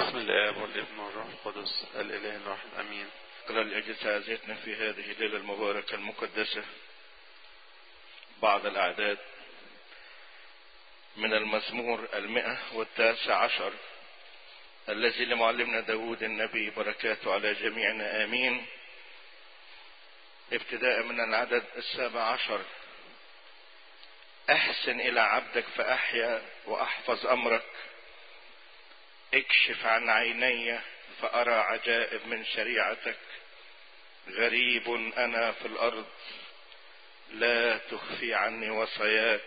بسم الآب والابن والروح القدس الإله الواحد أمين اقرأ لأجل تعزيتنا في هذه الليلة المباركة المقدسة بعض الأعداد من المزمور المئة والتاسع عشر الذي لمعلمنا داود النبي بركاته على جميعنا آمين ابتداء من العدد السابع عشر احسن الى عبدك فاحيا واحفظ امرك اكشف عن عيني فارى عجائب من شريعتك غريب انا في الارض لا تخفي عني وصاياك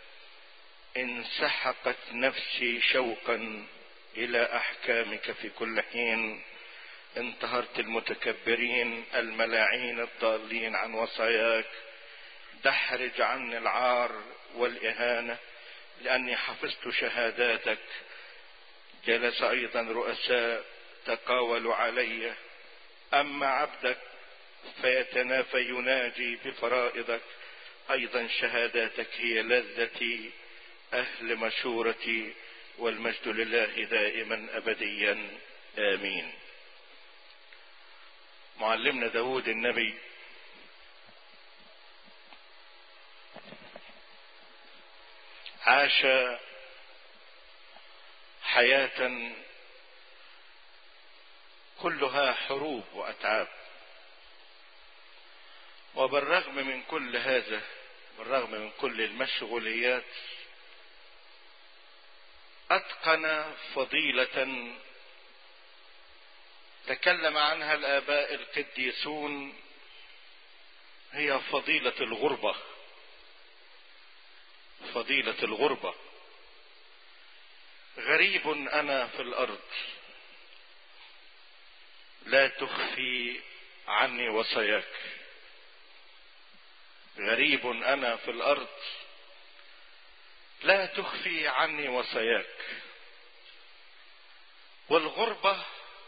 انسحقت نفسي شوقا الى احكامك في كل حين انتهرت المتكبرين الملاعين الضالين عن وصاياك دحرج عني العار والاهانه لاني حفظت شهاداتك جلس ايضا رؤساء تقاولوا علي اما عبدك فيتنافى يناجي بفرائضك ايضا شهاداتك هي لذتي اهل مشورتي والمجد لله دائما ابديا امين معلمنا داود النبي عاش حياة كلها حروب وأتعاب وبالرغم من كل هذا بالرغم من كل المشغوليات أتقن فضيلة تكلم عنها الآباء القديسون هي فضيلة الغربة فضيلة الغربة غريب أنا في الأرض لا تخفي عني وصاياك غريب أنا في الأرض لا تخفي عني وصاياك والغربة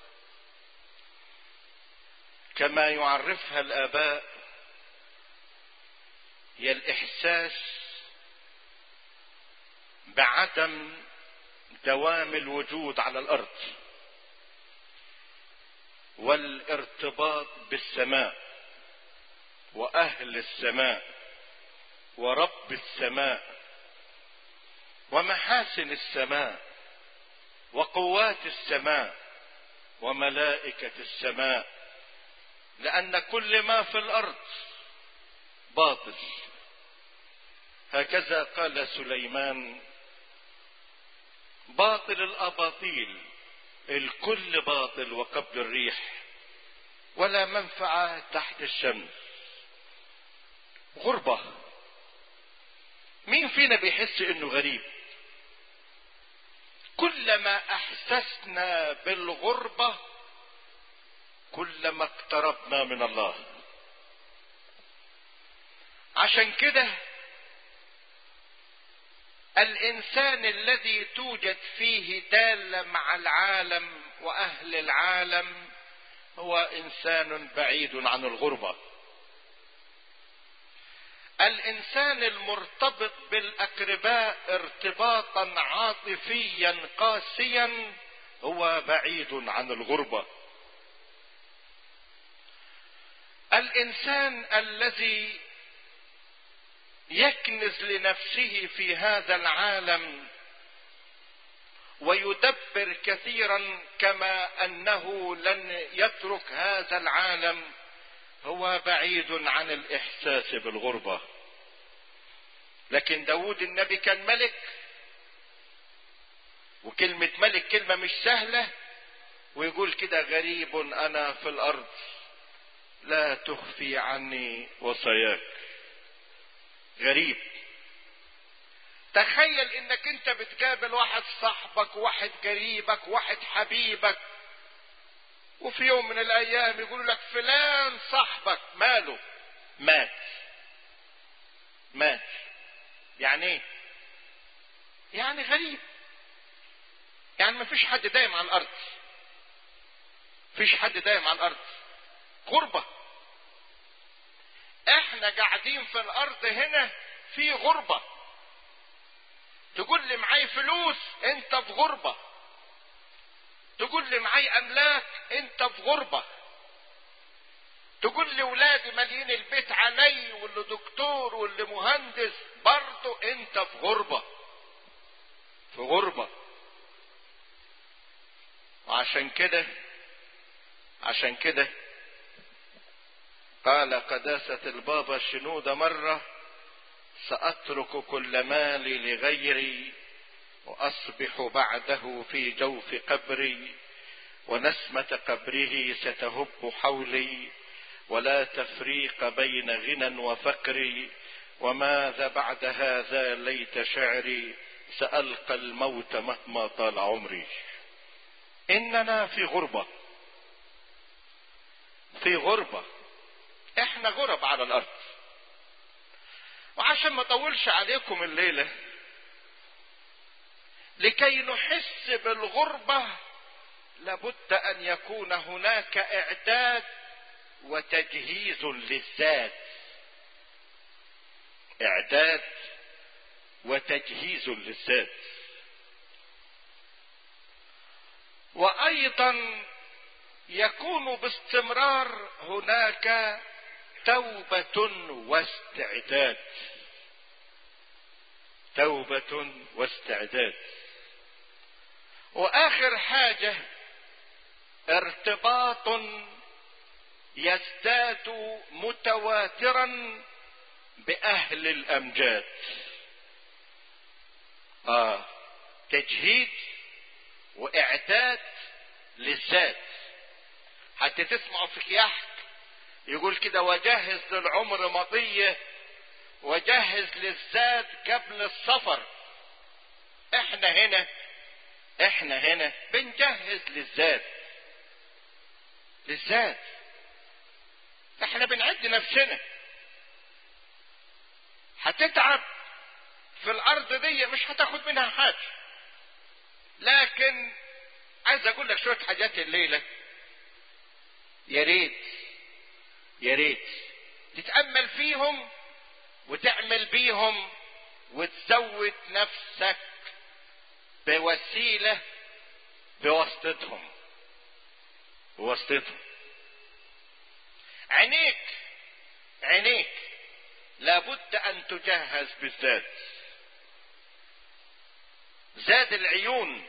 كما يعرفها الآباء هي الإحساس بعدم دوام الوجود على الارض والارتباط بالسماء واهل السماء ورب السماء ومحاسن السماء وقوات السماء وملائكه السماء لان كل ما في الارض باطل هكذا قال سليمان باطل الاباطيل الكل باطل وقبل الريح ولا منفعه تحت الشمس غربه مين فينا بيحس انه غريب كلما احسسنا بالغربه كلما اقتربنا من الله عشان كده الانسان الذي توجد فيه داله مع العالم واهل العالم هو انسان بعيد عن الغربه الانسان المرتبط بالاقرباء ارتباطا عاطفيا قاسيا هو بعيد عن الغربه الانسان الذي يكنز لنفسه في هذا العالم ويدبر كثيرا كما انه لن يترك هذا العالم هو بعيد عن الاحساس بالغربه لكن داود النبي كان ملك وكلمة ملك كلمة مش سهلة ويقول كده غريب أنا في الأرض لا تخفي عني وصاياك غريب تخيل انك انت بتقابل واحد صاحبك واحد قريبك واحد حبيبك وفي يوم من الايام يقول لك فلان صاحبك ماله مات مات يعني ايه يعني غريب يعني ما فيش حد دايم على الارض فيش حد دايم على الارض غربه احنا قاعدين في الارض هنا في غربة تقول لي معاي فلوس انت في غربة تقول تقول لي معي املاك انت في غربة تقول لي ولادي مالين البيت علي واللي دكتور واللي مهندس برضه انت في غربة في غربة وعشان كده عشان كده قال قداسة البابا شنودة مرة سأترك كل مالي لغيري وأصبح بعده في جوف قبري ونسمة قبره ستهب حولي ولا تفريق بين غنى وفقر وماذا بعد هذا ليت شعري سألقى الموت مهما طال عمري إننا في غربة في غربة احنا غرب على الارض وعشان ما اطولش عليكم الليلة لكي نحس بالغربة لابد ان يكون هناك اعداد وتجهيز للذات اعداد وتجهيز للذات وايضا يكون باستمرار هناك توبة واستعداد توبة واستعداد واخر حاجة ارتباط يزداد متواترا باهل الامجاد اه تجهيز واعداد للذات حتى تسمعوا في كياحك يقول كده وجهز للعمر مطية وجهز للذات قبل السفر احنا هنا احنا هنا بنجهز للذات للذات احنا بنعد نفسنا هتتعب في الارض دي مش هتاخد منها حاجة لكن عايز اقول لك شوية حاجات الليلة يا ريت يا ريت تتأمل فيهم وتعمل بيهم وتزود نفسك بوسيلة بواسطتهم بواسطتهم عينيك عينيك لابد ان تجهز بالذات زاد العيون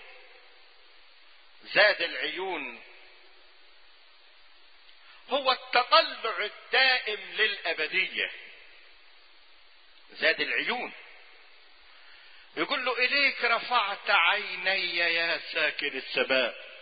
زاد العيون هو التطلع الدائم للأبدية زاد العيون يقول له إليك رفعت عيني يا ساكن السماء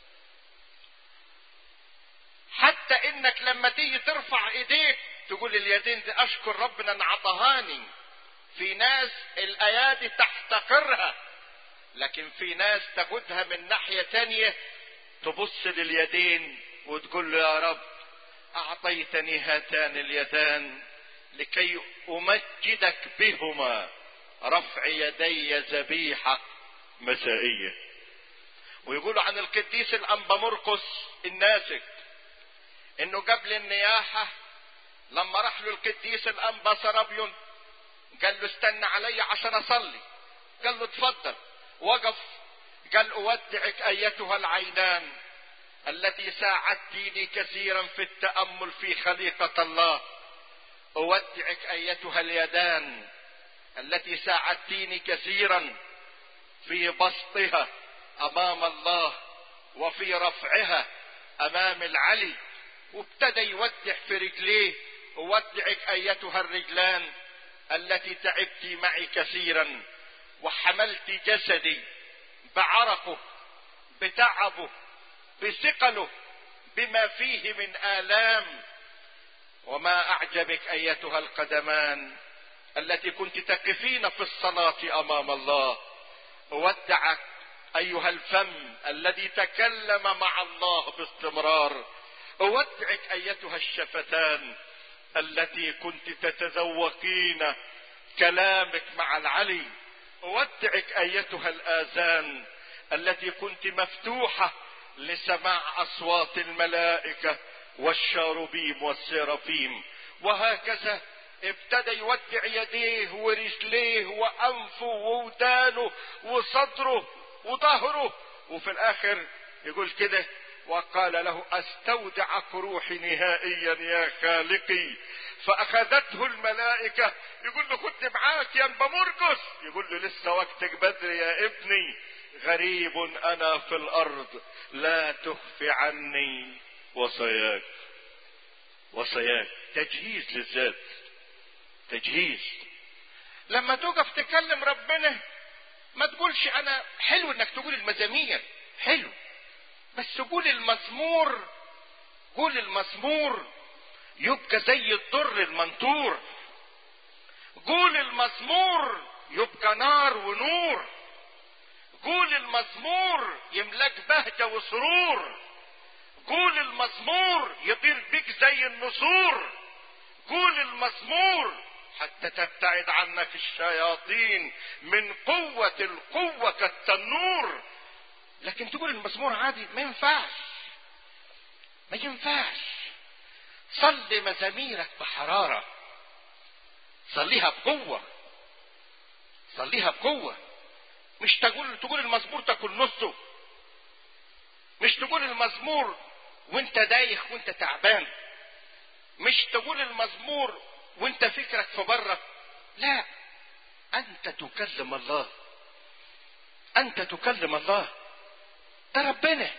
حتى انك لما تيجي ترفع ايديك تقول اليدين دي اشكر ربنا ان عطهاني في ناس الايادي تحتقرها لكن في ناس تاخدها من ناحية تانية تبص لليدين وتقول له يا رب اعطيتني هاتان اليدان لكي امجدك بهما رفع يدي ذبيحة مسائية ويقولوا عن القديس الانبا مرقس الناسك انه قبل النياحة لما راح له القديس الانبا سرابيون قال له استنى علي عشان اصلي قال له اتفضل وقف قال اودعك ايتها العينان التي ساعدتني كثيرا في التامل في خليقه الله اودعك ايتها اليدان التي ساعدتني كثيرا في بسطها امام الله وفي رفعها امام العلي وابتدى يودع في رجليه اودعك ايتها الرجلان التي تعبت معي كثيرا وحملت جسدي بعرقه بتعبه بثقله بما فيه من آلام وما أعجبك أيتها القدمان التي كنت تقفين في الصلاة أمام الله أودعك أيها الفم الذي تكلم مع الله باستمرار أودعك أيتها الشفتان التي كنت تتذوقين كلامك مع العلي أودعك أيتها الآذان التي كنت مفتوحة لسماع أصوات الملائكة والشاروبيم والسرافيم وهكذا ابتدى يودع يديه ورجليه وأنفه وودانه وصدره وظهره وفي الآخر يقول كده وقال له استودعك روحي نهائيا يا خالقي فاخذته الملائكه يقول له كنت معاك يا انبا مرقس يقول له لسه وقتك بدري يا ابني غريب انا في الارض لا تخفي عني وصاياك وصاياك تجهيز للذات تجهيز لما تقف تكلم ربنا ما تقولش انا حلو انك تقول المزامير حلو بس قول المزمور قول المزمور يبقى زي الضر المنطور قول المزمور يبقى نار ونور قول المزمور يملاك بهجة وسرور قول المزمور يطير بيك زي النسور قول المزمور حتى تبتعد عنك الشياطين من قوة القوة كالتنور لكن تقول المزمور عادي ما ينفعش ما ينفعش صلي مزاميرك بحرارة صليها بقوة صليها بقوة مش تقول تقول المزمور تاكل نصه مش تقول المزمور وانت دايخ وانت تعبان مش تقول المزمور وانت فكرك في بره لا انت تكلم الله انت تكلم الله ده ربنا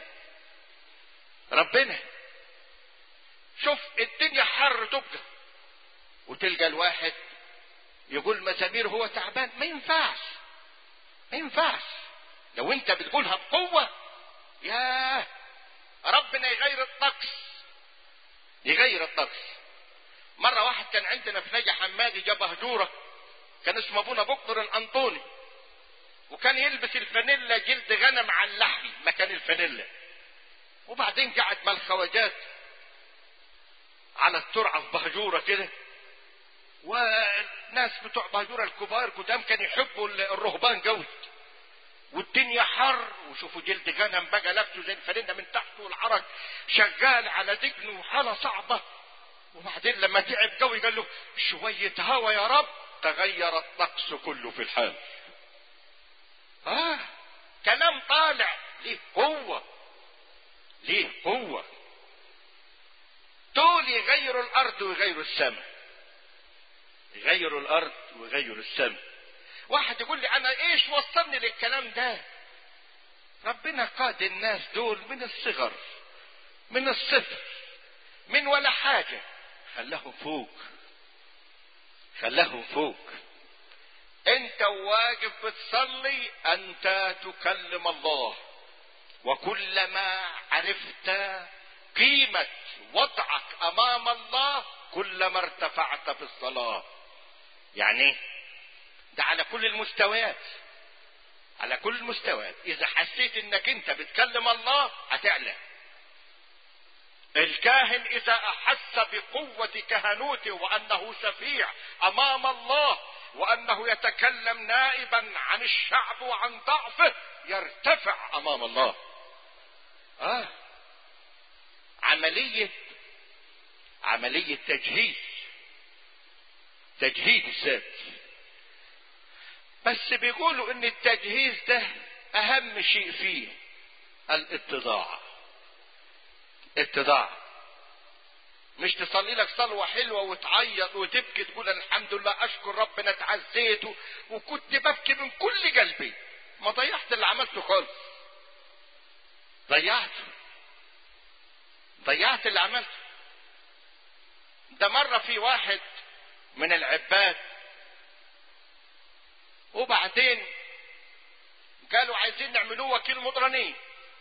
ربنا شوف الدنيا حر تبقى وتلقى الواحد يقول مزامير هو تعبان ما ينفعش ما ينفعش لو انت بتقولها بقوة ياه ربنا يغير الطقس يغير الطقس مرة واحد كان عندنا في نجا حمادي جاب هجورة كان اسمه ابونا بكر الانطوني وكان يلبس الفانيلا جلد غنم على اللحم مكان الفانيلا وبعدين قعد مع الخواجات على الترعة في بهجورة كده والناس بتوع بهجورة الكبار قدام كانوا يحبوا الرهبان قوي والدنيا حر وشوفوا جلد غنم بقى لابسه زي الفانيلا من تحت والعرق شغال على دقنه حالة صعبة وبعدين لما تعب قوي قال له شوية هوا يا رب تغير الطقس كله في الحال اه كلام طالع ليه قوة ليه قوة دول يغيروا الارض ويغيروا السماء يغيروا الارض ويغيروا السماء واحد يقول لي انا ايش وصلني للكلام ده ربنا قاد الناس دول من الصغر من الصفر من ولا حاجة خلاهم فوق خلاهم فوق انت واقف بتصلي انت تكلم الله وكلما عرفت قيمة وضعك امام الله كلما ارتفعت في الصلاة يعني ده على كل المستويات على كل المستويات اذا حسيت انك انت بتكلم الله هتعلى الكاهن اذا احس بقوة كهنوته وانه شفيع امام الله وانه يتكلم نائبا عن الشعب وعن ضعفه يرتفع امام الله اه عملية عملية تجهيز تجهيز الذات بس بيقولوا ان التجهيز ده اهم شيء فيه الاتضاع اتضاع مش تصلي لك صلوة حلوة وتعيط وتبكي تقول الحمد لله اشكر ربنا اتعزيت وكنت ببكي من كل قلبي ما ضيعت اللي عملته خالص ضيعته ضيعت اللي عملته ده مرة في واحد من العباد وبعدين قالوا عايزين نعملوه وكيل مطرانين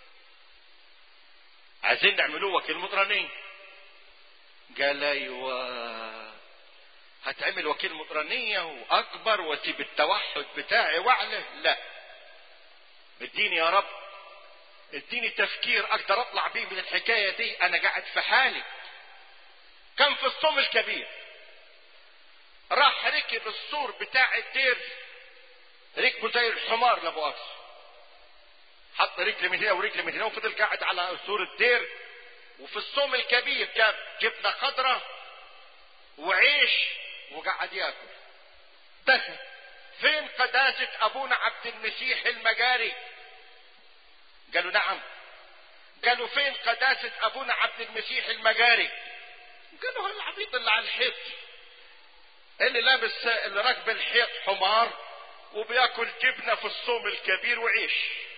عايزين نعملوه وكيل مطرانين قال ايوه هتعمل وكيل مطرانية واكبر واسيب التوحد بتاعي واعله لا اديني يا رب اديني تفكير اقدر اطلع بيه من الحكاية دي انا قاعد في حالي كان في الصوم الكبير راح ركب السور بتاع الدير ركبه زي الحمار لابو اكس حط رجل من هنا ورجل من هنا وفضل قاعد على سور الدير وفي الصوم الكبير جاب جبنه خضراء وعيش وقعد ياكل دخل فين قداسة أبونا عبد المسيح المجاري قالوا نعم قالوا فين قداسة ابونا عبد المسيح المجاري قالوا العبيط اللي على الحيط اللي لابس اللي راكب الحيط حمار وبياكل جبنه في الصوم الكبير وعيش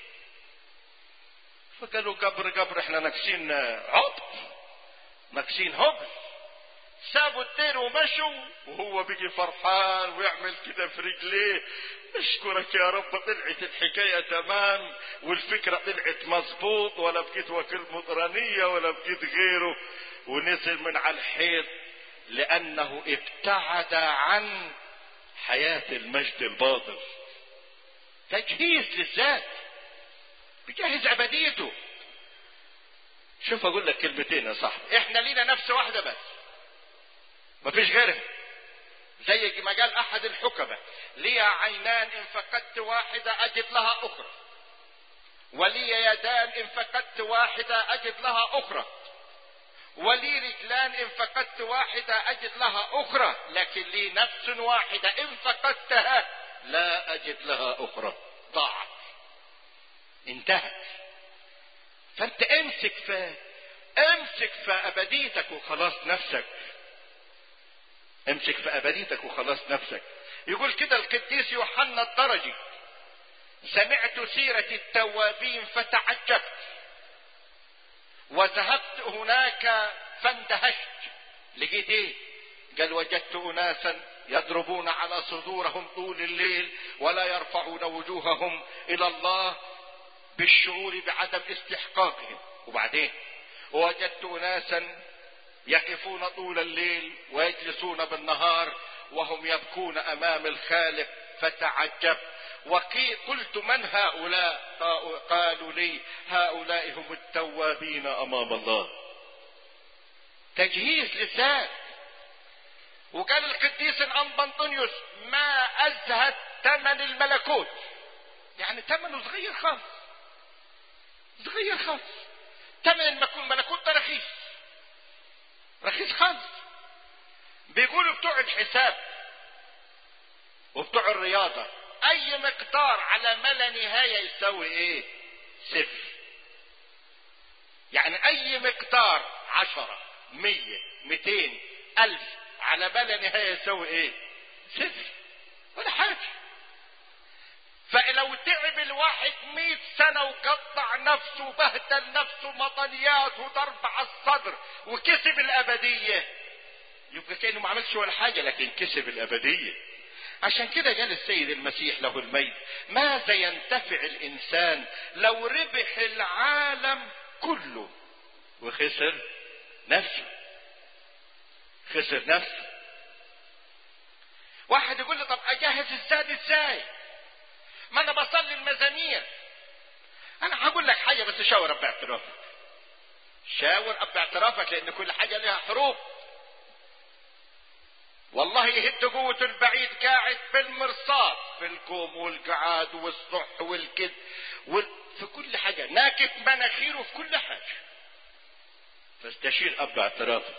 فقالوا قبر قبر احنا ناكسين عبط ناكسين هبل سابوا الدير ومشوا وهو بيجي فرحان ويعمل كده في رجليه اشكرك يا رب طلعت الحكاية تمام والفكرة طلعت مظبوط ولا بقيت وكيل مطرانية ولا بقيت غيره ونزل من على الحيط لأنه ابتعد عن حياة المجد الباطل تجهيز للذات بيجهز عباديته شوف اقول لك كلمتين يا صاحبي احنا لينا نفس واحدة بس مفيش غيرها زي ما قال احد الحكمة لي عينان ان فقدت واحدة اجد لها اخرى ولي يدان ان فقدت واحدة اجد لها اخرى ولي رجلان ان فقدت واحدة اجد لها اخرى لكن لي نفس واحدة ان فقدتها لا اجد لها اخرى ضاعت انتهت فانت امسك في امسك في ابديتك وخلاص نفسك امسك في ابديتك وخلاص نفسك يقول كده القديس يوحنا الدرجي سمعت سيرة التوابين فتعجبت وذهبت هناك فاندهشت لقيت ايه قال وجدت اناسا يضربون على صدورهم طول الليل ولا يرفعون وجوههم الى الله بالشعور بعدم استحقاقهم وبعدين وجدت اناسا يقفون طول الليل ويجلسون بالنهار وهم يبكون امام الخالق فتعجبت وقلت من هؤلاء قالوا لي هؤلاء هم التوابين امام الله تجهيز للذات وقال القديس الانبنطونيوس ما ازهد ثمن الملكوت يعني ثمنه صغير خالص صغير خالص ثمن المكون ملكوت ده رخيص رخيص خالص بيقولوا بتوع الحساب وبتوع الرياضة أي مقدار على ما لا نهاية يساوي إيه؟ صفر. يعني أي مقدار عشرة مية ميتين ألف على ما لا نهاية يساوي إيه؟ صفر. ولا حاجة. فلو تعب الواحد مئة سنة وقطع نفسه وبهدل نفسه مطنيات وضرب على الصدر وكسب الأبدية يبقى كأنه ما عملش ولا حاجة لكن كسب الأبدية عشان كده قال السيد المسيح له الميت ماذا ينتفع الإنسان لو ربح العالم كله وخسر نفسه خسر نفسه واحد يقول لي طب اجهز الزاد ازاي ما انا بصلي المزامير انا هقول لك حاجه بس شاور اب اعترافك شاور اب اعترافك لان كل حاجه لها حروف والله يهد قوة البعيد قاعد بالمرصاد في الكوم والقعاد والصح والكد وال... في كل حاجة ناكف مناخيره في كل حاجة فاستشير اب اعترافك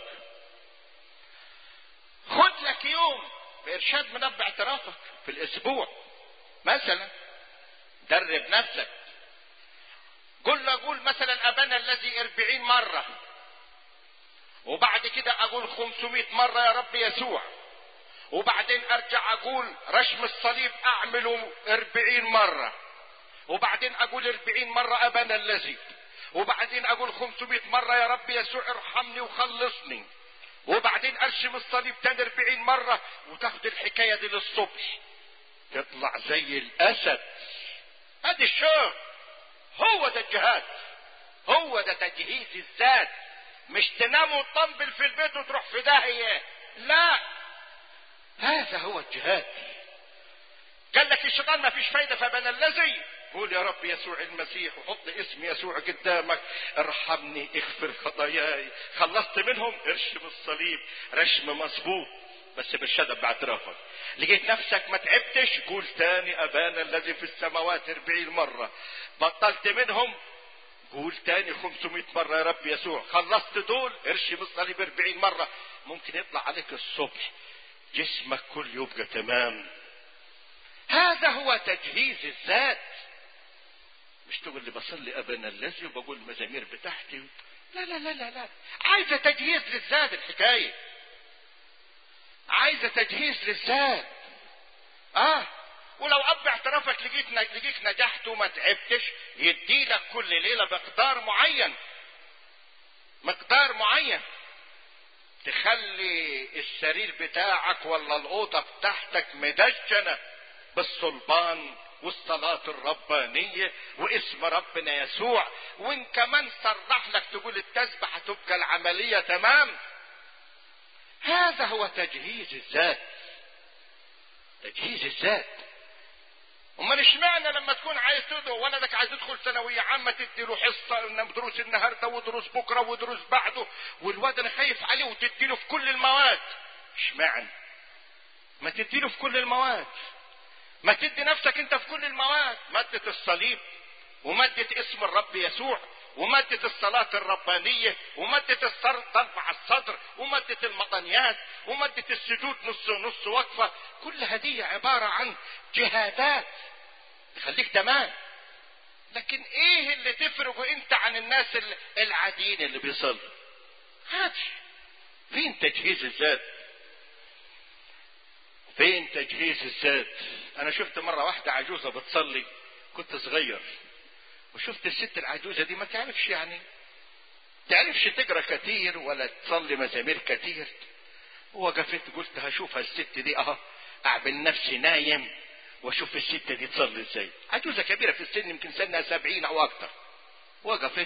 خد لك يوم بإرشاد من اب اعترافك في الأسبوع مثلا درب نفسك قل له قول مثلا أبانا الذي أربعين مرة وبعد كده أقول خمسمائة مرة يا رب يسوع وبعدين أرجع أقول رشم الصليب أعمله أربعين مرة وبعدين أقول أربعين مرة أبانا الذي وبعدين أقول خمسمائة مرة يا رب يسوع ارحمني وخلصني وبعدين أرشم الصليب تاني أربعين مرة وتاخد الحكاية دي للصبح تطلع زي الاسد ادي الشغل هو ده الجهاد هو ده تجهيز الذات مش تنام وتطنبل في البيت وتروح في داهية لا هذا هو الجهاد قال لك الشيطان ما فيش فايدة فبنا الذي قول يا رب يسوع المسيح وحط اسم يسوع قدامك ارحمني اغفر خطاياي خلصت منهم ارشم الصليب رشم مظبوط بس بالشدب باعترافك لقيت نفسك ما تعبتش قول تاني ابانا الذي في السماوات اربعين مرة بطلت منهم قول تاني 500 مرة يا رب يسوع خلصت دول ارشم الصليب 40 مرة ممكن يطلع عليك الصبح جسمك كل يبقى تمام هذا هو تجهيز الذات مش تقول لي بصلي ابانا الذي وبقول المزامير بتاعتي لا لا لا لا لا عايزه تجهيز للذات الحكايه عايزه تجهيز للذات اه ولو اب اعترافك لقيت لقيك نجحت وما تعبتش يديلك كل ليله بمقدار معين مقدار معين تخلي السرير بتاعك ولا الاوضه بتاعتك مدشنه بالصلبان والصلاة الربانية واسم ربنا يسوع وان كمان صرح لك تقول التسبحة تبقى العملية تمام هذا هو تجهيز الذات تجهيز الذات امال اشمعنى لما تكون عايز تدعو ولدك عايز يدخل ثانويه عامه تدي له حصه دروس النهارده ودروس بكره ودروس بعده والواد انا خايف عليه وتدي له في كل المواد اشمعنى ما تدي له في كل المواد ما تدي نفسك انت في كل المواد مادة الصليب ومادة اسم الرب يسوع ومادة الصلاة الربانية ومادة ترفع الصدر ومادة المطنيات ومادة السجود نص نص وقفة كل هذه عبارة عن جهادات تخليك تمام لكن ايه اللي تفرق انت عن الناس العاديين اللي بيصلوا هاتش فين تجهيز الذات فين تجهيز الذات انا شفت مرة واحدة عجوزة بتصلي كنت صغير وشفت الست العجوزة دي ما تعرفش يعني تعرفش تقرا كتير ولا تصلي مزامير كتير وقفت قلت هشوفها الست دي اه اعمل نفسي نايم واشوف الست دي تصلي ازاي عجوزة كبيرة في السن يمكن سنها سبعين او اكتر وقفت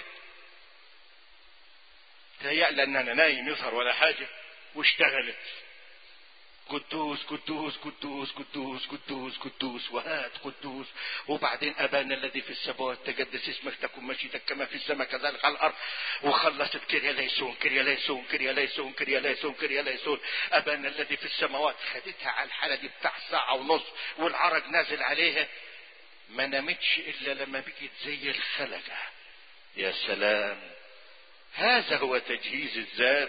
تهيأ ان انا نايم يظهر ولا حاجة واشتغلت قدوس قدوس قدوس قدوس قدوس قدوس وهات قدوس وبعدين ابانا الذي في السماوات تقدس اسمك تكن مشيتك كما في السماء كذلك على الارض وخلصت كريا ليسون كريا ليسون كريا ليسون كريا ليسون كريا ليسون ابانا الذي في السماوات خدتها على الحاله دي بتاع ساعه ونص والعرق نازل عليها ما نامتش الا لما بقت زي الخلقه يا سلام هذا هو تجهيز الذات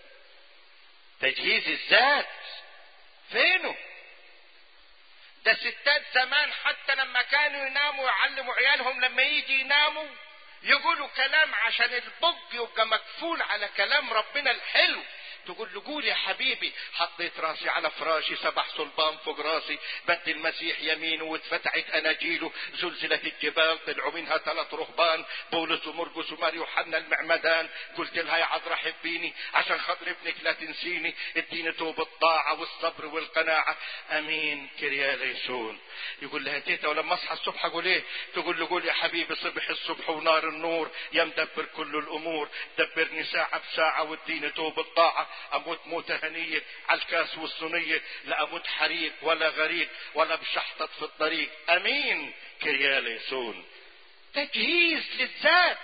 تجهيز الذات فينه ده ستات زمان حتى لما كانوا يناموا يعلموا عيالهم لما يجي يناموا يقولوا كلام عشان البج يبقى مكفول على كلام ربنا الحلو تقول له قول يا حبيبي حطيت راسي على فراشي سبح صلبان فوق راسي بدي المسيح يمينه واتفتحت اناجيله زلزلت الجبال طلعوا منها ثلاث رهبان بولس ومرقس وماري يوحنا المعمدان قلت لها يا عذرا حبيني عشان خاطر ابنك لا تنسيني اديني توب الطاعه والصبر والقناعه امين كريا ليسون يقول لها تيتا ولما اصحى الصبح اقول ايه تقول له قول يا حبيبي صبح الصبح ونار النور يا مدبر كل الامور دبرني ساعه بساعه واديني توب الطاعه اموت موتة هنية على الكاس والصينية لا اموت حريق ولا غريق ولا بشحطط في الطريق امين كريال يسون تجهيز للذات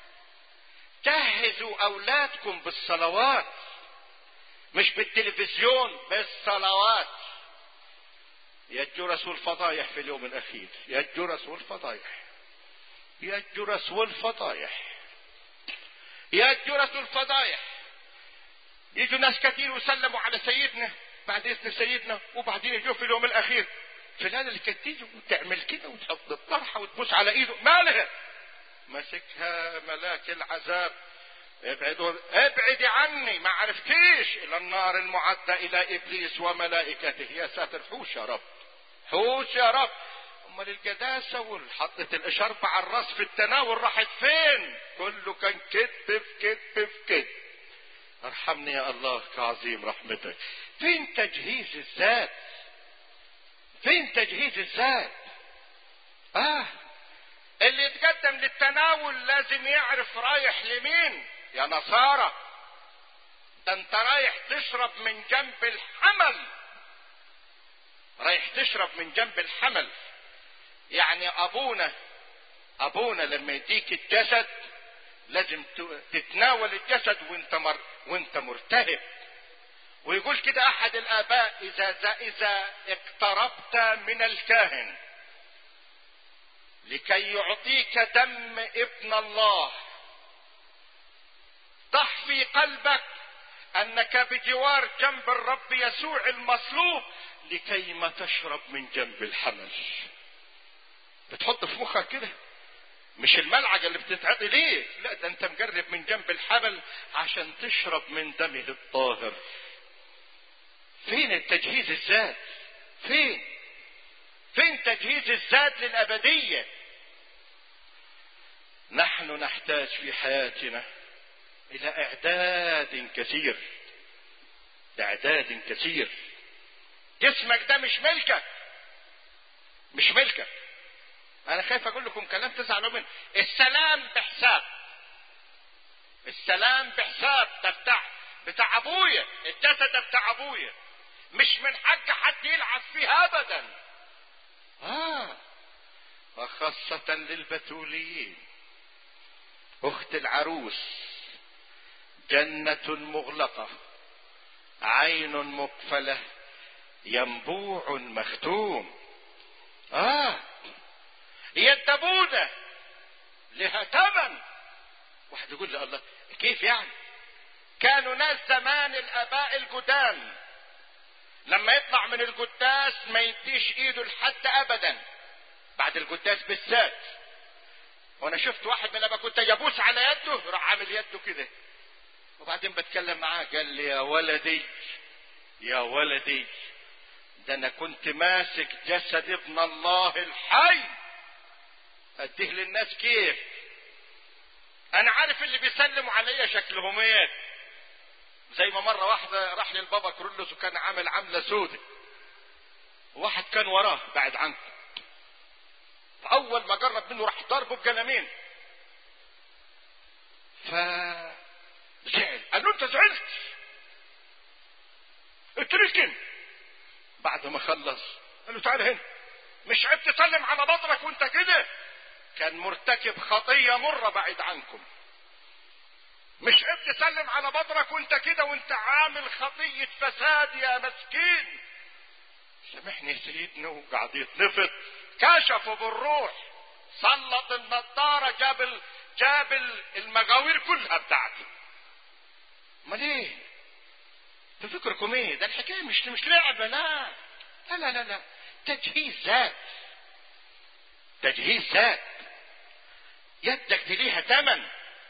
جهزوا اولادكم بالصلوات مش بالتلفزيون بالصلوات يا الجرس والفضايح في اليوم الاخير يا الجرس والفضايح يا الجرس والفضايح يا الجرس والفضايح يجوا ناس كثير وسلموا على سيدنا بعد اذن سيدنا وبعدين يجوا في اليوم الاخير فلان اللي كانت تيجي وتعمل كده وتحط الطرحه وتبوس على ايده مالها مسكها ملاك العذاب ابعدوا ابعدي عني ما عرفتيش الى النار المعدة الى ابليس وملائكته يا ساتر حوش يا رب حوش يا رب امال القداسة وحطت الاشاربة على الراس في التناول راحت فين كله كان كذب في كذب في كذب ارحمني يا الله كعظيم رحمتك فين تجهيز الذات فين تجهيز الذات اه اللي يتقدم للتناول لازم يعرف رايح لمين يا نصارى ده انت رايح تشرب من جنب الحمل رايح تشرب من جنب الحمل يعني ابونا ابونا لما يديك الجسد لازم تتناول الجسد وانت مر وانت مرتهب ويقول كده احد الاباء اذا اذا اقتربت من الكاهن لكي يعطيك دم ابن الله ضح في قلبك انك بجوار جنب الرب يسوع المصلوب لكي ما تشرب من جنب الحمل بتحط في مخك كده مش الملعقة اللي بتتعطي ليه لا ده انت مجرب من جنب الحبل عشان تشرب من دمه الطاهر فين التجهيز الذات فين فين تجهيز الذات للأبدية نحن نحتاج في حياتنا إلى إعداد كثير إعداد كثير جسمك ده مش ملكك مش ملكك انا خايف اقول لكم كلام تزعلوا منه السلام بحساب السلام بحساب ده بتاع بتاع ابويا الجسد ده بتاع ابويا مش من حق حد يلعب فيه ابدا اه وخاصة للبتوليين اخت العروس جنة مغلقة عين مقفلة ينبوع مختوم اه يدبون لها ثمن واحد يقول لي الله كيف يعني كانوا ناس زمان الاباء الجدام لما يطلع من القداس ما يديش ايده لحد ابدا بعد القداس بالذات وانا شفت واحد من الاباء كنت يبوس على يده راح عامل يده كده وبعدين بتكلم معاه قال لي يا ولدي يا ولدي ده انا كنت ماسك جسد ابن الله الحي اديه للناس كيف انا عارف اللي بيسلموا عليا شكلهم ايه زي ما مرة واحدة راح للبابا كرولوس وكان عامل عملة سودة واحد كان وراه بعد عنه فأول ما جرب منه راح ضربه بقلمين ف زعل قال له انت زعلت قلت له كده بعد ما خلص قال له تعالى هنا مش عيب تسلم على بطنك وانت كده كان مرتكب خطية مرة بعيد عنكم مش عيب تسلم على بطنك وانت كده وانت عامل خطية فساد يا مسكين سامحني سيدنا وقعد يتنفض كشفوا بالروح سلط النضارة جاب ال... جاب المغاوير كلها بتاعته امال ايه تفكركم ايه ده الحكايه مش مش لعبه لا لا لا لا, لا. تجهيز ذات تجهيز ذات يدك دي ليها تمن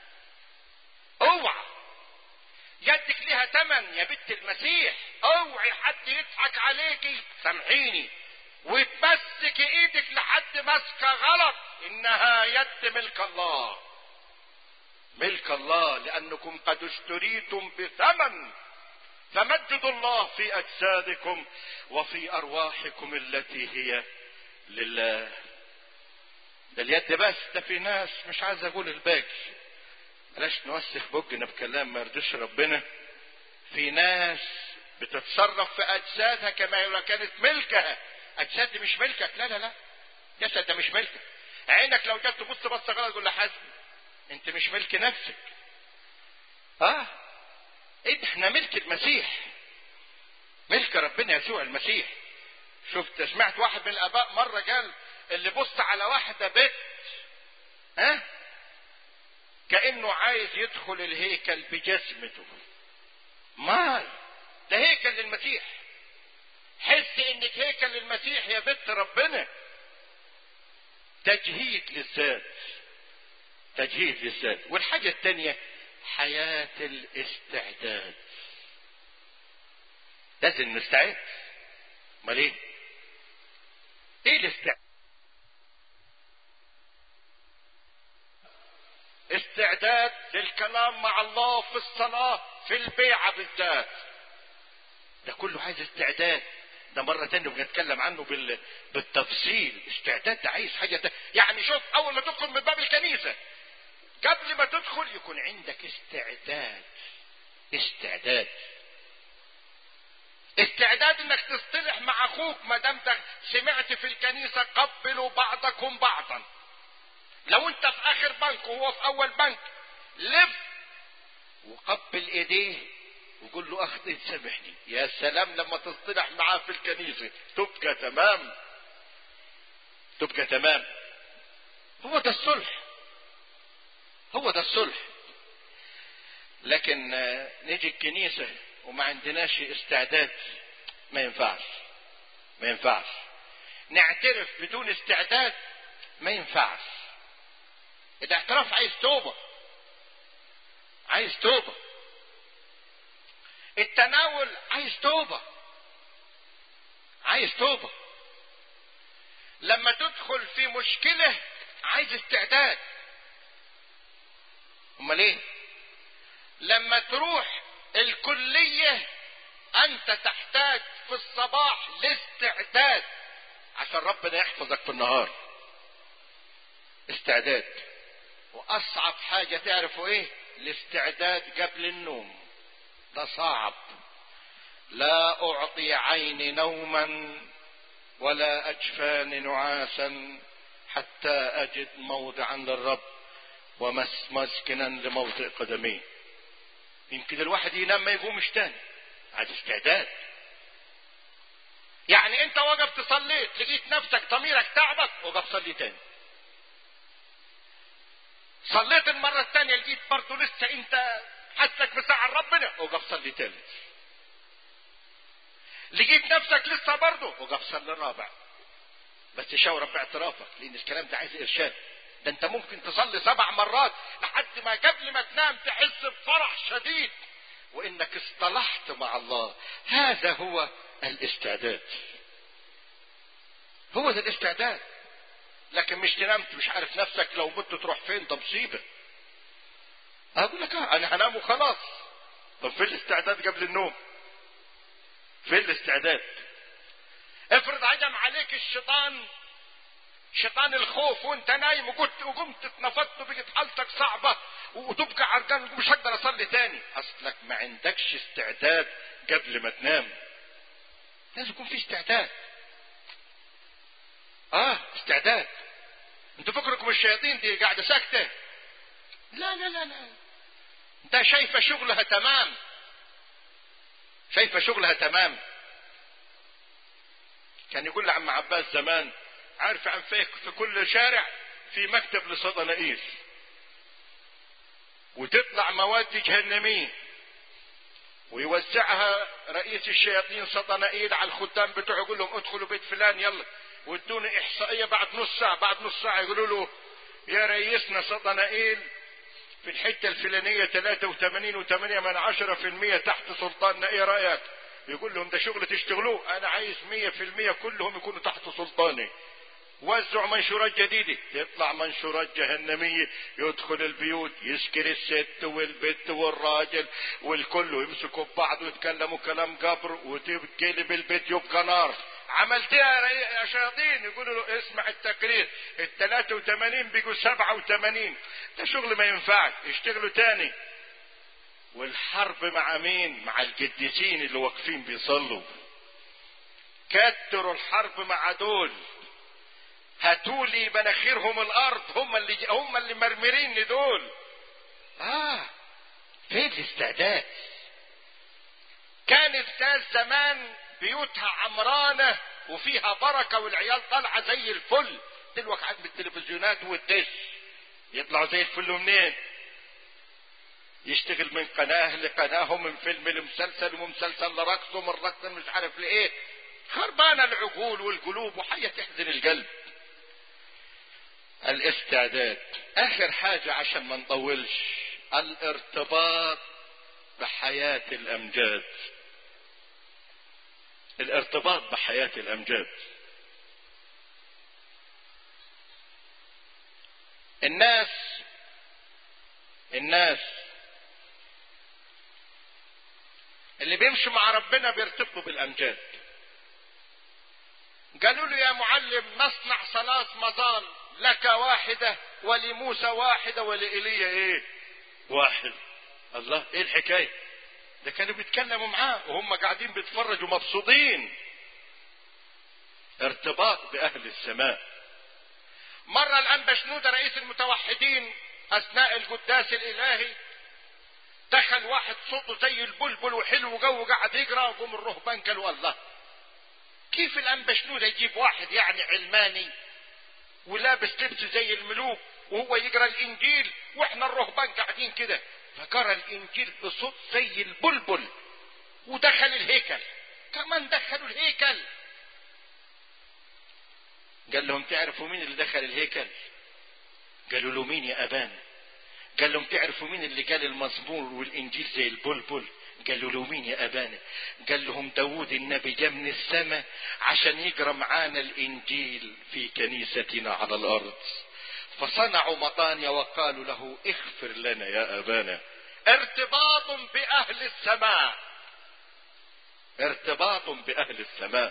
اوعى يدك ليها تمن يا بنت المسيح اوعي حد يضحك عليكي سامحيني وتمسك ايدك لحد ماسكه غلط انها يد ملك الله ملك الله لانكم قد اشتريتم بثمن فمجدوا الله في اجسادكم وفي ارواحكم التي هي لله ده اليد بس ده في ناس مش عايز اقول الباقي بلاش نوسخ بوجنا بكلام ما يرضيش ربنا في ناس بتتصرف في اجسادها كما لو كانت ملكها اجساد دي مش ملكك لا لا لا جسد ده مش ملكك عينك لو جت تبص بصه غلط تقول لها حاسب انت مش ملك نفسك اه ايه احنا ملك المسيح ملك ربنا يسوع المسيح شفت سمعت واحد من الاباء مره قال اللي بص على واحده بيت ها كانه عايز يدخل الهيكل بجسمته مال ده هيكل للمسيح حس انك هيكل للمسيح يا بنت ربنا تجهيد للذات تجهيز للذات والحاجة الثانية حياة الاستعداد لازم نستعد امال ايه ايه الاستعداد استعداد للكلام مع الله في الصلاة في البيعة بالذات ده كله عايز استعداد ده مرة تانية بنتكلم عنه بال... بالتفصيل استعداد ده عايز حاجة تانية. يعني شوف أول ما تدخل من باب الكنيسة قبل ما تدخل يكون عندك استعداد استعداد استعداد انك تصطلح مع اخوك ما دام سمعت في الكنيسه قبلوا بعضكم بعضا لو انت في اخر بنك وهو في اول بنك لف وقبل ايديه وقول له اخطيت سامحني يا سلام لما تصطلح معاه في الكنيسه تبقى تمام تبقى تمام هو ده الصلح هو ده الصلح لكن نيجي الكنيسة وما عندناش استعداد ما ينفعش ما ينفعش نعترف بدون استعداد ما ينفعش الاعتراف عايز توبة عايز توبة التناول عايز توبة عايز توبة لما تدخل في مشكلة عايز استعداد امال ايه لما تروح الكلية انت تحتاج في الصباح لاستعداد عشان ربنا يحفظك في النهار استعداد واصعب حاجة تعرفوا ايه الاستعداد قبل النوم ده صعب لا اعطي عيني نوما ولا اجفان نعاسا حتى اجد موضعا للرب ومس مسكنا لموطئ قدميه يمكن الواحد ينام ما يقومش تاني عايز استعداد يعني انت وقفت صليت لقيت نفسك ضميرك تعبك وقف صلي تاني صليت المرة الثانية لقيت برضه لسه انت حسك بساعة ربنا وقف صلي تالت لقيت نفسك لسه برضه وقف صلي الرابع بس شاور باعترافك لان الكلام ده عايز ارشاد ده انت ممكن تصلي سبع مرات لحد ما قبل ما تنام تحس بفرح شديد وانك اصطلحت مع الله هذا هو الاستعداد هو ده الاستعداد لكن مش تنام مش عارف نفسك لو مت تروح فين ده مصيبه اقول لك اه انا هنام وخلاص طب فين الاستعداد قبل النوم فين الاستعداد افرض عدم عليك الشيطان شيطان الخوف وانت نايم وقمت وقمت اتنفضت وبقت حالتك صعبه وتبقى عرقان مش هقدر اصلي تاني اصلك ما عندكش استعداد قبل ما تنام لازم يكون في استعداد اه استعداد انتوا فكركم الشياطين دي قاعده ساكته لا لا لا لا ده شايفه شغلها تمام شايفه شغلها تمام كان يقول لعم عباس زمان عارف عن فيك في كل شارع في مكتب لصدنائيل وتطلع مواد جهنمية ويوزعها رئيس الشياطين صدنائيل على الخدام بتوعه يقول لهم ادخلوا بيت فلان يلا وادوني احصائية بعد نص ساعة بعد نص ساعة يقولوا له يا رئيسنا صدنائيل في الحتة الفلانية 83 و8 من عشرة في المية تحت سلطاننا ايه رأيك يقول لهم ده شغل تشتغلوه انا عايز مية في المية كلهم يكونوا تحت سلطاني وزعوا منشورات جديدة يطلع منشورات جهنمية يدخل البيوت يسكر الست والبت والراجل والكل ويمسكوا ببعض ويتكلموا كلام قبر وتقلب البيت يبقى نار عملتها يا شياطين يقولوا له اسمع التقرير ال 83 بيجوا 87 ده شغل ما ينفعش اشتغلوا تاني والحرب مع مين؟ مع القديسين اللي واقفين بيصلوا كتروا الحرب مع دول هاتولي مناخيرهم الارض هم اللي هم اللي مرمرين دول اه فين الاستعداد كانت ناس زمان بيوتها عمرانة وفيها بركة والعيال طالعة زي الفل دلوقتي عند التلفزيونات والدش يطلعوا زي الفل منين يشتغل من قناة لقناة ومن فيلم لمسلسل ومن مسلسل لرقص ومن رقص مش عارف لايه خربانة العقول والقلوب وحاجة تحزن القلب الاستعداد اخر حاجة عشان ما نطولش الارتباط بحياة الامجاد الارتباط بحياة الامجاد الناس الناس اللي بيمشوا مع ربنا بيرتبطوا بالامجاد قالوا له يا معلم نصنع صلاة مظال لك واحدة ولموسى واحدة ولإيليا ايه واحد الله ايه الحكاية ده كانوا بيتكلموا معاه وهم قاعدين بيتفرجوا مبسوطين ارتباط بأهل السماء مرة الأنبا شنودة رئيس المتوحدين أثناء القداس الإلهي دخل واحد صوته زي البلبل وحلو جو قاعد يقرا وقوم الرهبان قالوا الله كيف الأنبا شنودة يجيب واحد يعني علماني ولابس لبس زي الملوك وهو يقرا الانجيل واحنا الرهبان قاعدين كده فقرا الانجيل بصوت زي البلبل ودخل الهيكل كمان دخلوا الهيكل قال لهم تعرفوا مين اللي دخل الهيكل قالوا له مين يا ابانا قال لهم تعرفوا مين اللي قال المزمور والانجيل زي البلبل قالوا له مين يا ابانا قال لهم داود النبي جاء من السماء عشان يقرا معانا الانجيل في كنيستنا على الارض فصنعوا مطانيا وقالوا له اغفر لنا يا ابانا ارتباط باهل السماء ارتباط باهل السماء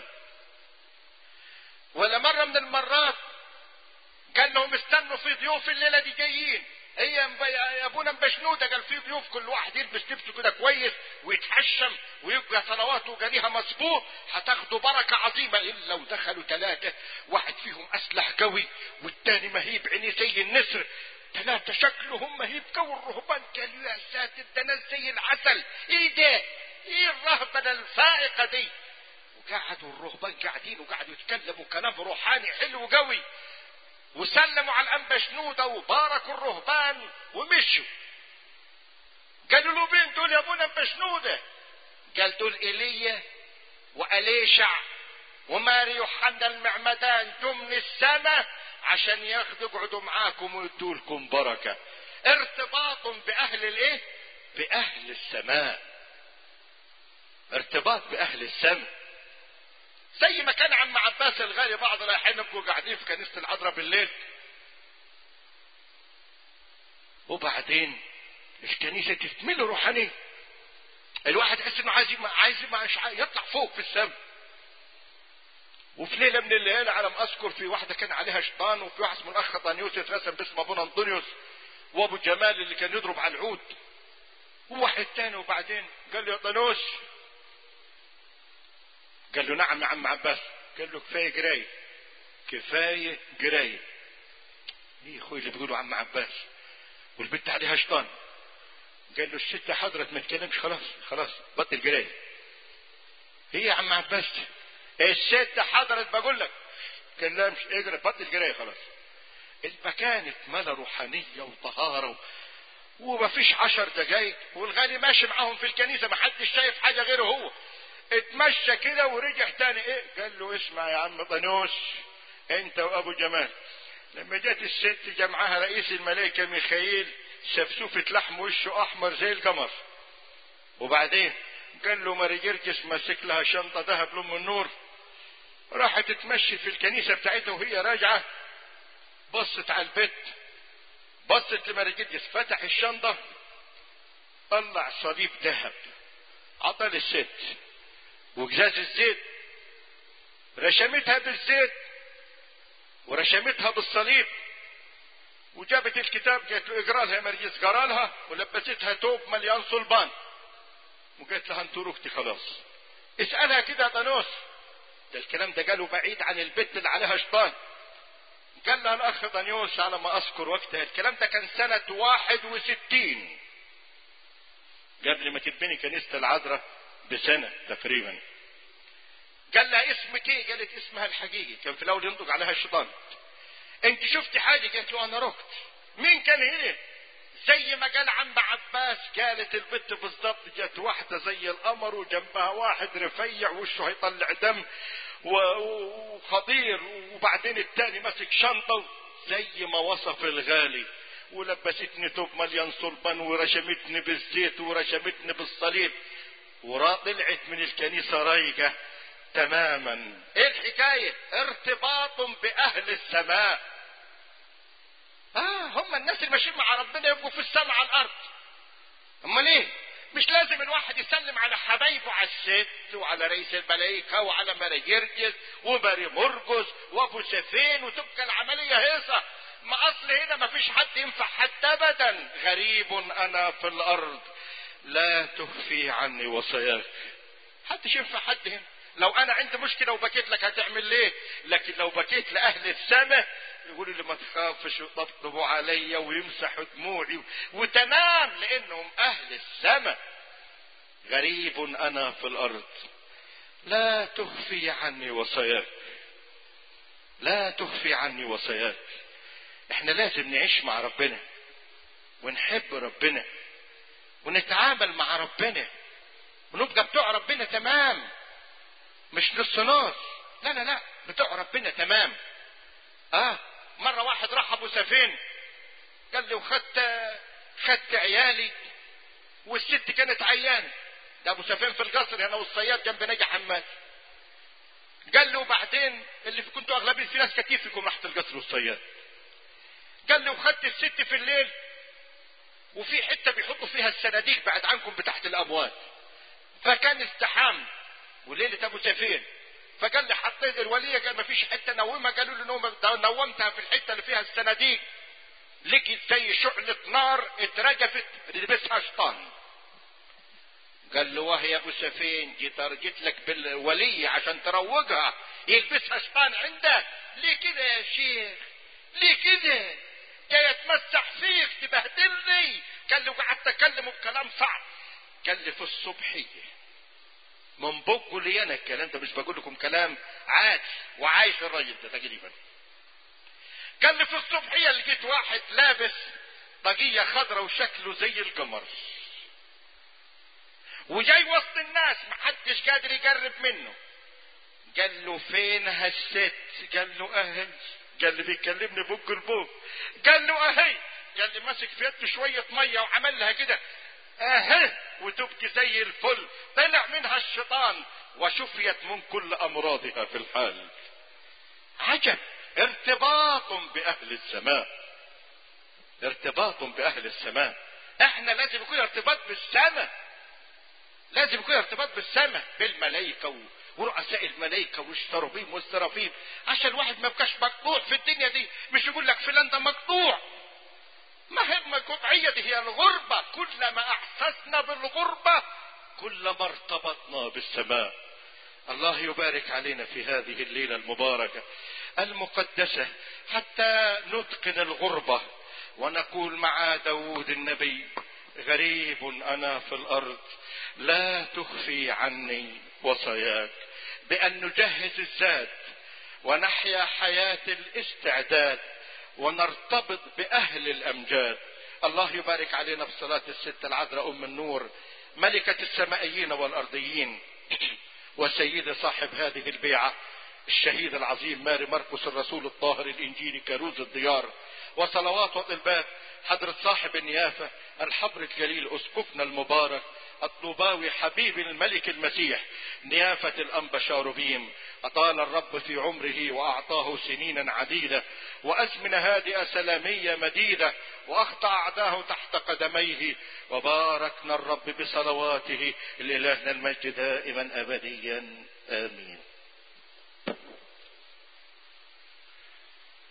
ولا مرة من المرات قال لهم استنوا في ضيوف الليلة دي جايين هي يا ابونا مبشنودة قال في ضيوف كل واحد يلبس لبسه كده كويس ويتحشم ويبقى صلواته جريها مظبوط هتاخدوا بركة عظيمة الا ودخلوا ثلاثة واحد فيهم اسلح قوي والتاني مهيب عينيه زي النسر ثلاثة شكلهم مهيب قوي الرهبان قالوا يا ساتر ده ناس زي العسل ايه ده ايه الرهبنة الفائقة دي وقعدوا الرهبان قاعدين وقعدوا يتكلموا كلام روحاني حلو قوي وسلموا على الانبا شنودة وباركوا الرهبان ومشوا قالوا له مين دول يا ابونا انبا شنودة قال دول ايليا واليشع وماري يوحنا المعمدان جم من السماء عشان ياخدوا يقعدوا معاكم ويدوا لكم بركه ارتباط باهل الايه باهل السماء ارتباط باهل السماء زي ما كان عم عباس الغالي بعض الاحيان يبقوا قاعدين في كنيسه العذراء بالليل وبعدين الكنيسه تتمل روحانيه الواحد يحس انه عايز عايز مش يطلع فوق في السماء وفي ليله من الليالي على ما اذكر في واحده كان عليها شيطان وفي واحد اسمه الاخ طانيوس اترسم باسم ابونا انطونيوس وابو جمال اللي كان يضرب على العود وواحد تاني وبعدين قال له يا طانوس قال له نعم يا عم عباس قال له كفايه قرايه كفايه قرايه ايه اخوي اللي بيقولوا عم عباس والبنت عليها شيطان قال له الست حضرت ما تكلمش خلاص خلاص بطل قرايه هي يا عم عباس الست حضرت بقول لك كلمش اقرا بطل قرايه خلاص المكان اتملى روحانيه وطهاره وما فيش عشر دقايق والغالي ماشي معاهم في الكنيسه ما حدش شايف حاجه غيره هو اتمشى كده ورجع تاني ايه قال له اسمع يا عم طنوس انت وابو جمال لما جت الست جمعها رئيس الملائكه ميخائيل سفسوفة لحم وشه احمر زي القمر وبعدين قال له ماري جرجس ماسك لها شنطه ذهب لام النور راحت تتمشي في الكنيسه بتاعتها وهي راجعه بصت على البيت بصت لماري جرجس فتح الشنطه طلع صليب ذهب عطى للست وجزاز الزيت رشمتها بالزيت ورشمتها بالصليب وجابت الكتاب قالت له اقرا لها يا مرجس قرا لها ولبستها توب مليان صلبان وقالت لها انت رختي خلاص اسالها كده يا طنوس ده الكلام ده قاله بعيد عن البت اللي عليها شيطان قال لها الاخ طنيوس على ما اذكر وقتها الكلام ده كان سنة واحد وستين قبل ما تتبني كنيسة العذراء بسنة تقريبا قال لها اسمك ايه قالت اسمها الحقيقي كان في الاول ينطق عليها الشيطان انت شفتي حاجة قالت له انا رحت مين كان هنا زي ما قال عم عباس قالت البت بالضبط جت واحدة زي القمر وجنبها واحد رفيع وشه هيطلع دم وخطير وبعدين التاني ماسك شنطة زي ما وصف الغالي ولبستني توب مليان صلبان ورشمتني بالزيت ورشمتني بالصليب ورا طلعت من الكنيسة رايقة تماما ايه الحكاية ارتباط باهل السماء اه هم الناس اللي ماشيين مع ربنا يبقوا في السماء على الارض امال ايه مش لازم الواحد يسلم على حبايبه على الست وعلى رئيس الملائكة وعلى ماري جرجس وماري مرجس وابو سفين وتبقى العملية هيصة ما اصل هنا ما فيش حد ينفع حتى ابدا غريب انا في الارض لا تخفي عني وصاياك حدش ينفع حد هنا لو انا عندي مشكله وبكيت لك هتعمل ليه لكن لو بكيت لاهل السماء يقولوا لي ما تخافش وطبطبوا عليا ويمسحوا دموعي وتمام لانهم اهل السماء غريب انا في الارض لا تخفي عني وصاياك لا تخفي عني وصاياك احنا لازم نعيش مع ربنا ونحب ربنا ونتعامل مع ربنا ونبقى بتوع ربنا تمام مش نص نص لا لا لا بتوع ربنا تمام اه مرة واحد راح ابو سفين قال لي وخدت خدت عيالي والست كانت عيانه ده ابو سفين في القصر هنا والصياد جنب نجا حماد قال له وبعدين اللي في كنتوا اغلبيه في ناس كتير فيكم راحت القصر والصياد قال لي وخدت الست في الليل وفي حته بيحطوا فيها الصناديق بعد عنكم بتحت الاموات فكان استحام وليله ابو سفين فقال لي حطيت الوليه قال ما فيش حته نومها قالوا له نوم نومتها في الحته اللي فيها الصناديق لقيت زي شعلة نار اترجفت لبسها شيطان قال له وهي يا ابو سفين جيت جيت لك بالولية عشان تروجها يلبسها شيطان عندك ليه كده يا شيخ ليه كده جاي اتمسح فيك تبهدلني قال له قعدت اكلمه بكلام صعب قال لي في الصبحيه من بقه لي انا الكلام ده مش بقول لكم كلام عادي وعايش الراجل ده تقريبا قال لي في الصبحيه لقيت واحد لابس طاقيه خضراء وشكله زي القمر وجاي وسط الناس محدش قادر يقرب منه قال له فين هالست قال له اهي قال لي بيكلمني بق البوق قال له اهي قال لي ماسك في يده شويه ميه وعمل لها كده اهي وتبكي زي الفل طلع منها الشيطان وشفيت من كل امراضها في الحال عجب ارتباط باهل السماء ارتباط باهل السماء احنا لازم يكون ارتباط بالسماء لازم يكون ارتباط بالسماء بالملائكه ورؤساء الملائكه والشرابيم والسرافيم عشان الواحد ما يبقاش مقطوع في الدنيا دي مش يقول لك فلان ده مقطوع ما هي القطعيه دي هي الغربه كلما احسسنا بالغربه كلما ارتبطنا بالسماء الله يبارك علينا في هذه الليله المباركه المقدسه حتى نتقن الغربه ونقول مع داود النبي غريب انا في الارض لا تخفي عني وصاياك بان نجهز الزاد ونحيا حياه الاستعداد ونرتبط باهل الامجاد الله يبارك علينا بصلاه الست العذراء ام النور ملكه السمائيين والارضيين وسيد صاحب هذه البيعه الشهيد العظيم ماري مرقس الرسول الطاهر الانجيلي كروز الديار وصلوات وطلبات حضرة صاحب النيافة الحبر الجليل أسقفنا المبارك الطوباوي حبيب الملك المسيح نيافة الأنبا شاروبيم أطال الرب في عمره وأعطاه سنينا عديدة وأزمنة هادئة سلامية مديدة وأخطأ أعداه تحت قدميه وباركنا الرب بصلواته لإلهنا المجد دائما أبديا آمين